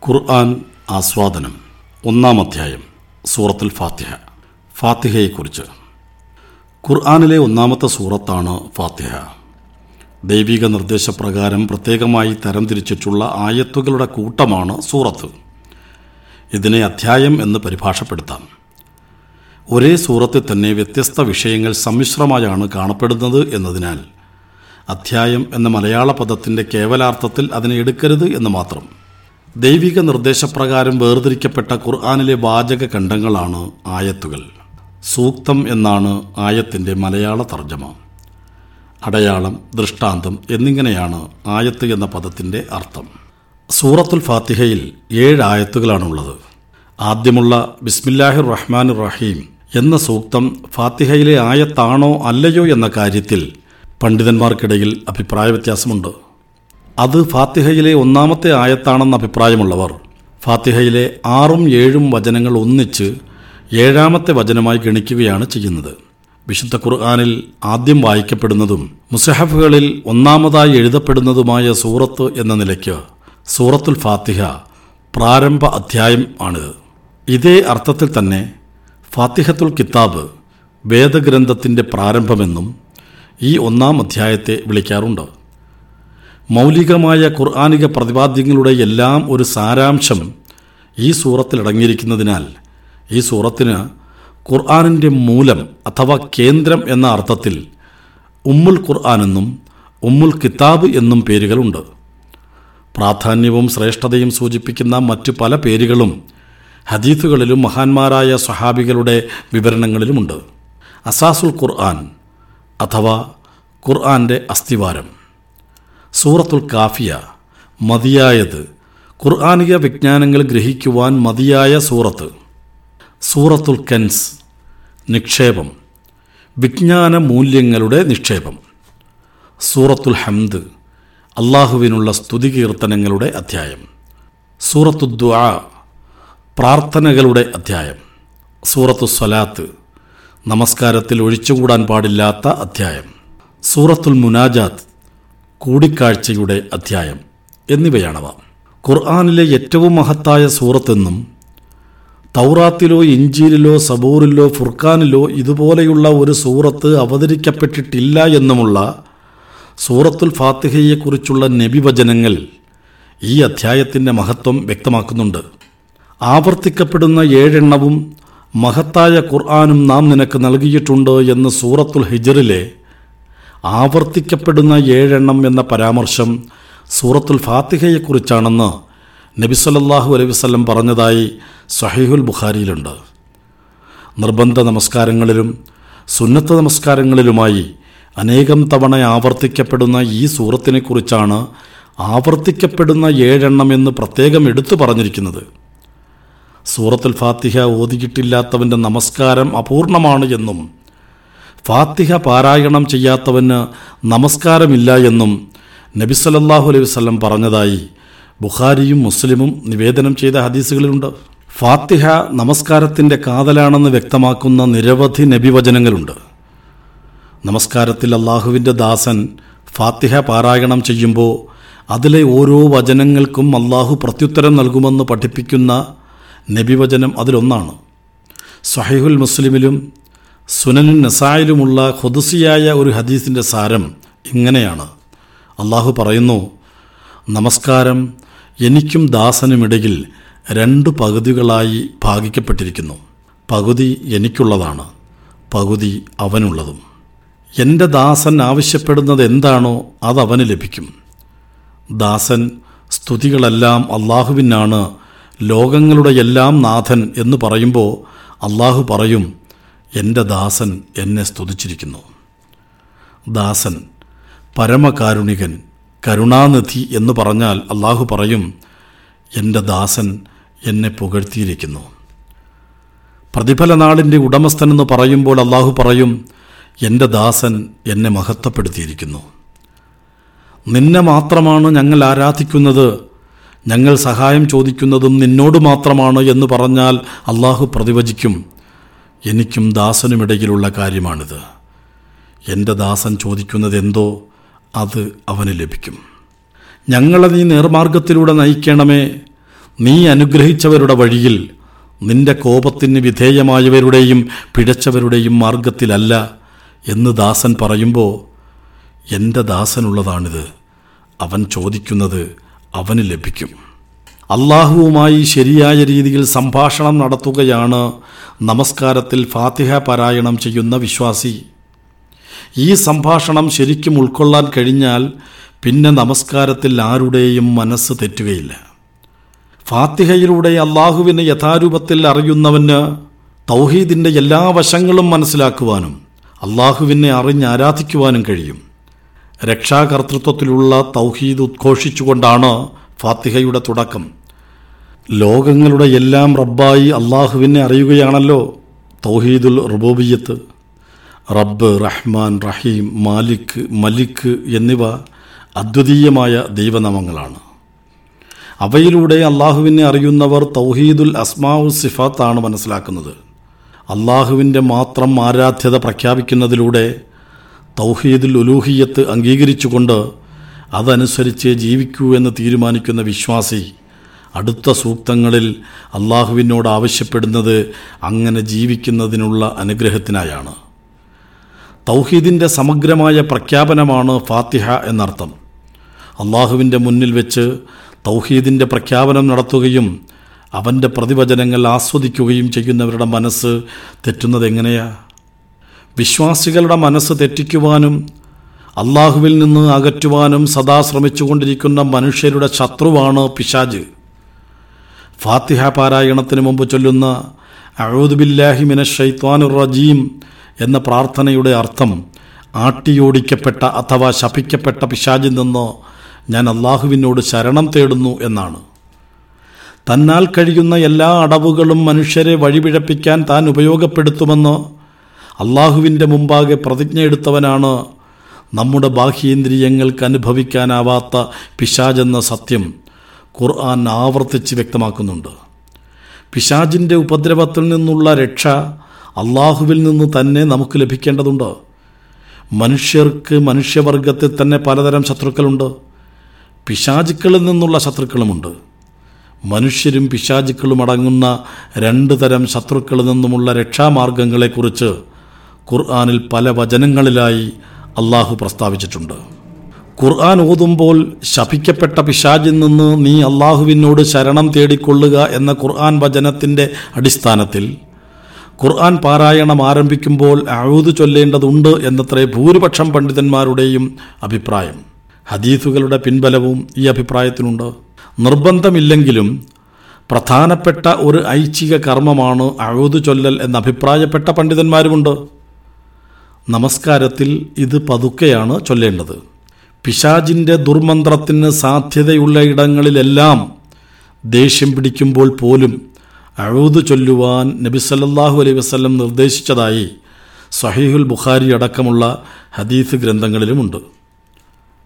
ഖുർആൻ ആസ്വാദനം ഒന്നാം അധ്യായം സൂറത്തുൽ ഫാത്തിഹ ഫാത്തിഹയെക്കുറിച്ച് ഖുർആനിലെ ഒന്നാമത്തെ സൂറത്താണ് ഫാത്തിഹ ദൈവിക നിർദ്ദേശപ്രകാരം പ്രത്യേകമായി തരംതിരിച്ചിട്ടുള്ള ആയത്തുകളുടെ കൂട്ടമാണ് സൂറത്ത് ഇതിനെ അധ്യായം എന്ന് പരിഭാഷപ്പെടുത്താം ഒരേ സൂറത്തിൽ തന്നെ വ്യത്യസ്ത വിഷയങ്ങൾ സമ്മിശ്രമായാണ് കാണപ്പെടുന്നത് എന്നതിനാൽ അധ്യായം എന്ന മലയാള പദത്തിൻ്റെ കേവലാർത്ഥത്തിൽ അതിനെ എടുക്കരുത് എന്ന് മാത്രം ദൈവിക നിർദ്ദേശപ്രകാരം വേർതിരിക്കപ്പെട്ട ഖുർആാനിലെ വാചക ഖണ്ഡങ്ങളാണ് ആയത്തുകൾ സൂക്തം എന്നാണ് ആയത്തിൻ്റെ മലയാള തർജ്ജമ അടയാളം ദൃഷ്ടാന്തം എന്നിങ്ങനെയാണ് ആയത്ത് എന്ന പദത്തിൻ്റെ അർത്ഥം സൂറത്തുൽ ഫാത്തിഹയിൽ ഏഴ് ആയത്തുകളാണുള്ളത് ആദ്യമുള്ള ബിസ്മില്ലാഹിർ റഹ്മാൻ റഹീം എന്ന സൂക്തം ഫാത്തിഹയിലെ ആയത്താണോ അല്ലയോ എന്ന കാര്യത്തിൽ പണ്ഡിതന്മാർക്കിടയിൽ അഭിപ്രായ വ്യത്യാസമുണ്ട് അത് ഫാത്തിഹയിലെ ഒന്നാമത്തെ ആയത്താണെന്ന അഭിപ്രായമുള്ളവർ ഫാത്തിഹയിലെ ആറും ഏഴും വചനങ്ങൾ ഒന്നിച്ച് ഏഴാമത്തെ വചനമായി ഗണിക്കുകയാണ് ചെയ്യുന്നത് വിശുദ്ധ ഖുർആാനിൽ ആദ്യം വായിക്കപ്പെടുന്നതും മുസഹഫുകളിൽ ഒന്നാമതായി എഴുതപ്പെടുന്നതുമായ സൂറത്ത് എന്ന നിലയ്ക്ക് സൂറത്തുൽ ഫാത്തിഹ പ്രാരംഭ അധ്യായം ആണിത് ഇതേ അർത്ഥത്തിൽ തന്നെ ഫാത്തിഹത്തുൽ കിതാബ് വേദഗ്രന്ഥത്തിൻ്റെ പ്രാരംഭമെന്നും ഈ ഒന്നാം അധ്യായത്തെ വിളിക്കാറുണ്ട് മൗലികമായ ഖുർആാനിക പ്രതിപാദ്യങ്ങളുടെ എല്ലാം ഒരു സാരാംശം ഈ സൂറത്തിൽ അടങ്ങിയിരിക്കുന്നതിനാൽ ഈ സൂറത്തിന് ഖുർആാനിൻ്റെ മൂലം അഥവാ കേന്ദ്രം എന്ന അർത്ഥത്തിൽ ഉമ്മുൽ ഖുർആൻ എന്നും ഉമ്മുൽ കിതാബ് എന്നും പേരുകളുണ്ട് പ്രാധാന്യവും ശ്രേഷ്ഠതയും സൂചിപ്പിക്കുന്ന മറ്റു പല പേരുകളും ഹദീത്തുകളിലും മഹാന്മാരായ സ്വഹാബികളുടെ വിവരണങ്ങളിലുമുണ്ട് അസാസുൽ ഖുർആൻ അഥവാ ഖുർആൻ്റെ അസ്ഥിവാരം സൂറത്തുൽ കാഫിയ മതിയായത് ഖുർആാനിക വിജ്ഞാനങ്ങൾ ഗ്രഹിക്കുവാൻ മതിയായ സൂറത്ത് സൂറത്തുൽ കൻസ് നിക്ഷേപം വിജ്ഞാന മൂല്യങ്ങളുടെ നിക്ഷേപം സൂറത്തുൽ ഹംദ് അള്ളാഹുവിനുള്ള സ്തുതി കീർത്തനങ്ങളുടെ അധ്യായം സൂറത്തു ദ്വാ പ്രാർത്ഥനകളുടെ അധ്യായം സൂറത്തു സ്വലാത്ത് നമസ്കാരത്തിൽ ഒഴിച്ചുകൂടാൻ പാടില്ലാത്ത അധ്യായം സൂറത്തുൽ മുനാജാത്ത് കൂടിക്കാഴ്ചയുടെ അധ്യായം എന്നിവയാണവ ഖുർആാനിലെ ഏറ്റവും മഹത്തായ സൂറത്തെന്നും തൗറാത്തിലോ ഇഞ്ചീലിലോ സബൂറിലോ ഫുർഖാനിലോ ഇതുപോലെയുള്ള ഒരു സൂറത്ത് അവതരിക്കപ്പെട്ടിട്ടില്ല എന്നുമുള്ള സൂറത്തുൽ ഫാത്തിഹയെക്കുറിച്ചുള്ള നബിവചനങ്ങൾ ഈ അധ്യായത്തിൻ്റെ മഹത്വം വ്യക്തമാക്കുന്നുണ്ട് ആവർത്തിക്കപ്പെടുന്ന ഏഴെണ്ണവും മഹത്തായ ഖുർആാനും നാം നിനക്ക് നൽകിയിട്ടുണ്ട് എന്ന് സൂറത്തുൽ ഹിജറിലെ ആവർത്തിക്കപ്പെടുന്ന ഏഴെണ്ണം എന്ന പരാമർശം സൂറത്തുൽ ഫാത്തിഹയെക്കുറിച്ചാണെന്ന് നബിസല്ലാഹു അലൈഹി വസ്ലം പറഞ്ഞതായി സഹീഹുൽ ബുഖാരിയിലുണ്ട് നിർബന്ധ നമസ്കാരങ്ങളിലും സുന്നത്ത നമസ്കാരങ്ങളിലുമായി അനേകം തവണ ആവർത്തിക്കപ്പെടുന്ന ഈ സൂറത്തിനെക്കുറിച്ചാണ് ആവർത്തിക്കപ്പെടുന്ന ഏഴെണ്ണം എന്ന് പ്രത്യേകം എടുത്തു പറഞ്ഞിരിക്കുന്നത് സൂറത്തുൽ ഫാത്തിഹ ഓതിയിട്ടില്ലാത്തവൻ്റെ നമസ്കാരം അപൂർണമാണ് എന്നും ഫാത്തിഹ പാരായണം ചെയ്യാത്തവന് നമസ്കാരമില്ല എന്നും നബിസലല്ലാഹു അലൈഹി വസ്ലം പറഞ്ഞതായി ബുഖാരിയും മുസ്ലിമും നിവേദനം ചെയ്ത ഹദീസുകളിലുണ്ട് ഫാത്തിഹ നമസ്കാരത്തിൻ്റെ കാതലാണെന്ന് വ്യക്തമാക്കുന്ന നിരവധി നബിവചനങ്ങളുണ്ട് നമസ്കാരത്തിൽ അള്ളാഹുവിൻ്റെ ദാസൻ ഫാത്തിഹ പാരായണം ചെയ്യുമ്പോൾ അതിലെ ഓരോ വചനങ്ങൾക്കും അള്ളാഹു പ്രത്യുത്തരം നൽകുമെന്ന് പഠിപ്പിക്കുന്ന നബിവചനം അതിലൊന്നാണ് സഹീഹുൽ മുസ്ലിമിലും സുനനുൻ നസായിലുമുള്ള ഹുദുസിയായ ഒരു ഹദീസിൻ്റെ സാരം ഇങ്ങനെയാണ് അള്ളാഹു പറയുന്നു നമസ്കാരം എനിക്കും ദാസനുമിടയിൽ രണ്ട് പകുതികളായി ഭാഗിക്കപ്പെട്ടിരിക്കുന്നു പകുതി എനിക്കുള്ളതാണ് പകുതി അവനുള്ളതും എൻ്റെ ദാസൻ ആവശ്യപ്പെടുന്നത് എന്താണോ അത് അവന് ലഭിക്കും ദാസൻ സ്തുതികളെല്ലാം അള്ളാഹുവിനാണ് ലോകങ്ങളുടെ എല്ലാം നാഥൻ എന്ന് പറയുമ്പോൾ അള്ളാഹു പറയും എൻ്റെ ദാസൻ എന്നെ സ്തുതിച്ചിരിക്കുന്നു ദാസൻ പരമകാരുണികൻ കരുണാനിധി എന്ന് പറഞ്ഞാൽ അള്ളാഹു പറയും എൻ്റെ ദാസൻ എന്നെ പുകഴ്ത്തിയിരിക്കുന്നു പ്രതിഫല നാളിൻ്റെ ഉടമസ്ഥനെന്ന് പറയുമ്പോൾ അള്ളാഹു പറയും എൻ്റെ ദാസൻ എന്നെ മഹത്വപ്പെടുത്തിയിരിക്കുന്നു നിന്നെ മാത്രമാണ് ഞങ്ങൾ ആരാധിക്കുന്നത് ഞങ്ങൾ സഹായം ചോദിക്കുന്നതും നിന്നോട് മാത്രമാണ് എന്ന് പറഞ്ഞാൽ അള്ളാഹു പ്രതിവചിക്കും എനിക്കും ദാസനുമിടയിലുള്ള കാര്യമാണിത് എൻ്റെ ദാസൻ ചോദിക്കുന്നത് എന്തോ അത് അവന് ലഭിക്കും ഞങ്ങളെ നീ നേർമാർഗത്തിലൂടെ നയിക്കണമേ നീ അനുഗ്രഹിച്ചവരുടെ വഴിയിൽ നിന്റെ കോപത്തിന് വിധേയമായവരുടെയും പിഴച്ചവരുടെയും മാർഗത്തിലല്ല എന്ന് ദാസൻ പറയുമ്പോൾ എൻ്റെ ദാസനുള്ളതാണിത് അവൻ ചോദിക്കുന്നത് അവന് ലഭിക്കും അള്ളാഹുവുമായി ശരിയായ രീതിയിൽ സംഭാഷണം നടത്തുകയാണ് നമസ്കാരത്തിൽ ഫാത്തിഹ പാരായണം ചെയ്യുന്ന വിശ്വാസി ഈ സംഭാഷണം ശരിക്കും ഉൾക്കൊള്ളാൻ കഴിഞ്ഞാൽ പിന്നെ നമസ്കാരത്തിൽ ആരുടെയും മനസ്സ് തെറ്റുകയില്ല ഫാത്തിഹയിലൂടെ അള്ളാഹുവിനെ യഥാരൂപത്തിൽ അറിയുന്നവന് തൗഹീദിൻ്റെ എല്ലാ വശങ്ങളും മനസ്സിലാക്കുവാനും അള്ളാഹുവിനെ അറിഞ്ഞ് ആരാധിക്കുവാനും കഴിയും രക്ഷാകർത്തൃത്വത്തിലുള്ള തൗഹീദ് ഉദ്ഘോഷിച്ചുകൊണ്ടാണ് ഫാത്തിഹയുടെ തുടക്കം ലോകങ്ങളുടെ എല്ലാം റബ്ബായി അള്ളാഹുവിനെ അറിയുകയാണല്ലോ തൗഹീദുൽ റുബൂബിയത്ത് റബ്ബ് റഹ്മാൻ റഹീം മാലിക് മലിക് എന്നിവ അദ്വിതീയമായ ദൈവനാമങ്ങളാണ് അവയിലൂടെ അള്ളാഹുവിനെ അറിയുന്നവർ തൗഹീദുൽ അസ്മാഉ സിഫാത്താണ് മനസ്സിലാക്കുന്നത് അള്ളാഹുവിൻ്റെ മാത്രം ആരാധ്യത പ്രഖ്യാപിക്കുന്നതിലൂടെ തൗഹീദുൽ ഉലൂഹിയത്ത് അംഗീകരിച്ചുകൊണ്ട് അതനുസരിച്ച് ജീവിക്കൂ എന്ന് തീരുമാനിക്കുന്ന വിശ്വാസി അടുത്ത സൂക്തങ്ങളിൽ അള്ളാഹുവിനോട് ആവശ്യപ്പെടുന്നത് അങ്ങനെ ജീവിക്കുന്നതിനുള്ള അനുഗ്രഹത്തിനായാണ് തൗഹീദിൻ്റെ സമഗ്രമായ പ്രഖ്യാപനമാണ് ഫാത്തിഹ എന്നർത്ഥം അള്ളാഹുവിൻ്റെ മുന്നിൽ വെച്ച് തൗഹീദിൻ്റെ പ്രഖ്യാപനം നടത്തുകയും അവൻ്റെ പ്രതിവചനങ്ങൾ ആസ്വദിക്കുകയും ചെയ്യുന്നവരുടെ മനസ്സ് തെറ്റുന്നത് എങ്ങനെയാ വിശ്വാസികളുടെ മനസ്സ് തെറ്റിക്കുവാനും അള്ളാഹുവിൽ നിന്ന് അകറ്റുവാനും സദാ ശ്രമിച്ചുകൊണ്ടിരിക്കുന്ന മനുഷ്യരുടെ ശത്രുവാണ് പിശാജ് ഫാത്തിഹ പാരായണത്തിന് മുമ്പ് ചൊല്ലുന്ന അഴൂദുബില്ലാഹി മിന ഷൈത്വാനുർ റജീം എന്ന പ്രാർത്ഥനയുടെ അർത്ഥം ആട്ടിയോടിക്കപ്പെട്ട അഥവാ ശപിക്കപ്പെട്ട പിശാജിൽ നിന്ന് ഞാൻ അള്ളാഹുവിനോട് ശരണം തേടുന്നു എന്നാണ് തന്നാൽ കഴിയുന്ന എല്ലാ അടവുകളും മനുഷ്യരെ വഴിപിഴപ്പിക്കാൻ താൻ ഉപയോഗപ്പെടുത്തുമെന്ന് അള്ളാഹുവിൻ്റെ മുമ്പാകെ പ്രതിജ്ഞ എടുത്തവനാണ് നമ്മുടെ ബാഹ്യേന്ദ്രിയങ്ങൾക്ക് അനുഭവിക്കാനാവാത്ത പിശാജെന്ന സത്യം ഖുർആൻ ആവർത്തിച്ച് വ്യക്തമാക്കുന്നുണ്ട് പിശാജിൻ്റെ ഉപദ്രവത്തിൽ നിന്നുള്ള രക്ഷ അള്ളാഹുവിൽ നിന്ന് തന്നെ നമുക്ക് ലഭിക്കേണ്ടതുണ്ട് മനുഷ്യർക്ക് മനുഷ്യവർഗത്തിൽ തന്നെ പലതരം ശത്രുക്കളുണ്ട് പിശാചുക്കളിൽ നിന്നുള്ള ശത്രുക്കളുമുണ്ട് മനുഷ്യരും പിശാചുക്കളും അടങ്ങുന്ന രണ്ട് തരം ശത്രുക്കളിൽ നിന്നുമുള്ള രക്ഷാമാർഗങ്ങളെക്കുറിച്ച് ഖുർആാനിൽ പല വചനങ്ങളിലായി അള്ളാഹു പ്രസ്താവിച്ചിട്ടുണ്ട് ഖുർആൻ ഓതുമ്പോൾ ശപിക്കപ്പെട്ട പിശാജിൽ നിന്ന് നീ അള്ളാഹുവിനോട് ശരണം തേടിക്കൊള്ളുക എന്ന ഖുർആൻ വചനത്തിൻ്റെ അടിസ്ഥാനത്തിൽ ഖുർആൻ പാരായണം ആരംഭിക്കുമ്പോൾ അഴുതു ചൊല്ലേണ്ടതുണ്ട് എന്നത്രേ ഭൂരിപക്ഷം പണ്ഡിതന്മാരുടെയും അഭിപ്രായം ഹദീസുകളുടെ പിൻബലവും ഈ അഭിപ്രായത്തിനുണ്ട് നിർബന്ധമില്ലെങ്കിലും പ്രധാനപ്പെട്ട ഒരു ഐച്ഛിക കർമ്മമാണ് അഴുതു ചൊല്ലൽ എന്ന് അഭിപ്രായപ്പെട്ട പണ്ഡിതന്മാരുമുണ്ട് നമസ്കാരത്തിൽ ഇത് പതുക്കെയാണ് ചൊല്ലേണ്ടത് പിശാജിൻ്റെ ദുർമന്ത്രത്തിന് സാധ്യതയുള്ള ഇടങ്ങളിലെല്ലാം ദേഷ്യം പിടിക്കുമ്പോൾ പോലും അഴുതു ചൊല്ലുവാൻ നബി സല്ലല്ലാഹു അലൈഹി വസല്ലം നിർദ്ദേശിച്ചതായി സഹീഹുൽ ബുഖാരി അടക്കമുള്ള ഹദീസ് ഗ്രന്ഥങ്ങളിലുമുണ്ട്